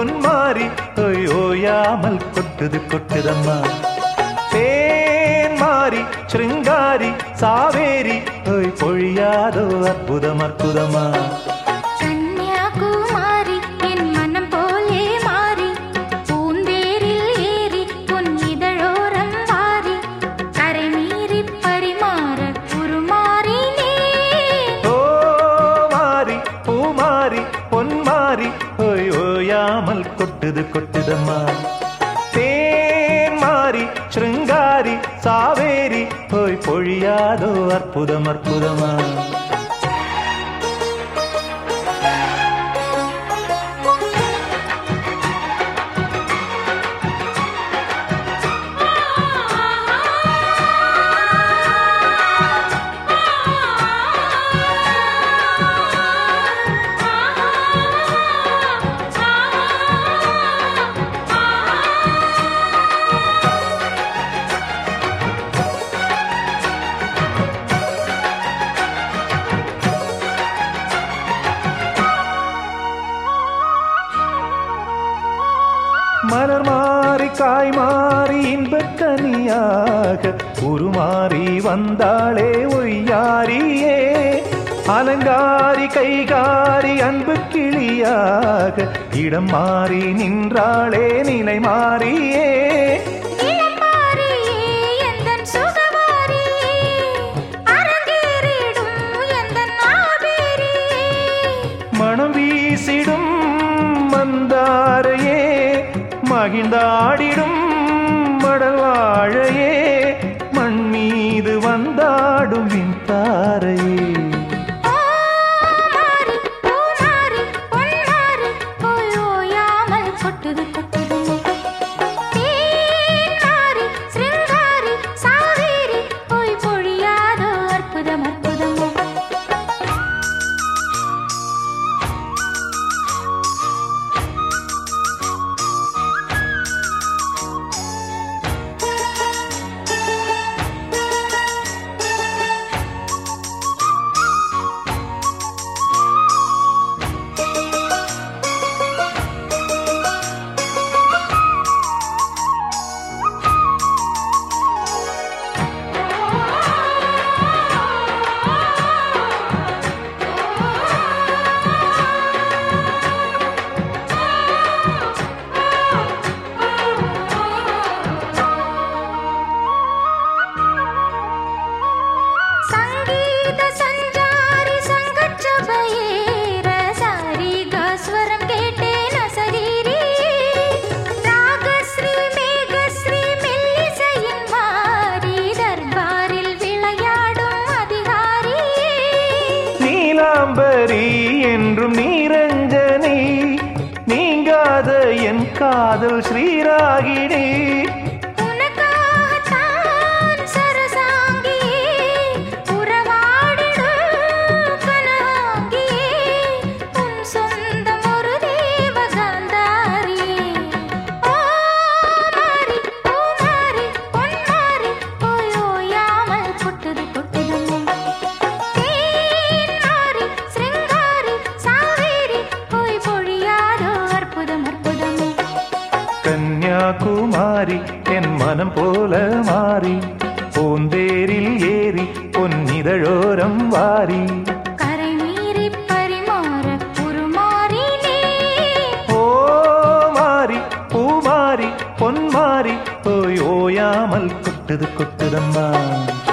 பொன்மாரி ஓய் ஓயாமல் கொட்டுது கொட்டுதம்மா தேன் மாறி சிருங்காரி சாவேரி ஓய் பொழியாதோ அற்புதம் அற்புதமா கன்னியாகுமாரி என் மனம் போலே மாறி பூந்தேரில் ஏறி உன் இதழோரம் வாரி கரை மீறி பரிமாற உருமாறினே ஓ மாறி பூமாரி பொன்மாரி ஓய் ஓயாமல் கொட்டுது கொட்டுதம்மா தேன் மாறி சிருங்காரி சாவேரி ஓய் பொழியாதோ அற்புதம் அற்புதமா மலர் மாறி காய் மாறி இன்பக்கனியாக உருமாறி வந்தாளே ஒய்யாரியே அலங்காரி கைகாரி அன்பு கிளியாக இடம் மாறி நின்றாளே நிலை மாறியே இளமாரியே எந்தன் சுகமாரியே அரங்கேறிடும் எந்தன் ஆபேரியே மனம் வீசிடும் மந்தாரையே மகிழ்ந்தாடிடும் மடல் வாழையே மண் மீது வந்தாடும் விண்தாரையே ஓ மாறி பூ மாறி பொன் மாறி ஓயோயாமல் கொட்டுது கொட்டுது தேன் மாறி சிருங்காரி சாவேரி போய் பொழியாதோ அற்புதம் அற்புதம் சங்கீத சஞ்சாரி சங்கச்சபையேற சரிகஸ்வரம் கேட்டேன் அசரீரி ராகஸ்ரீ மேகஸ்ரீ மெல்லிசையின் மாறி தர்பாரில் விளையாடும் அதிகாரி நீலாம்பரி என்றும் நீரஞ்சனி நீங்காத என் காதல் ஸ்ரீராகினி உனக்காகத்தான் சரசாங்கியே உறவாடிடும் கனகாங்கியே உன் சொந்தம் ஒரு தேவகாந்தாரியே ஓ மாறி பூ மாறி பொன் மாறி ஓயோயாமல் கொட்டுது கொட்டுது தேன் மாறி சிருங்காரி சாவேரி போய் பொழியாதோ அற்புதம் அற்புதம் கன்னியாகுமாரி என் மனம் போல மாறி பூந்தேரில் ஏறி பொன்னிதழோரம் வாரி கரை மீறி பரிமாற உருமாறினே ஓ மாறி பூமாரி பொன்மாரி ஓய் ஓயாமல் கொட்டுது கொட்டுதம்மா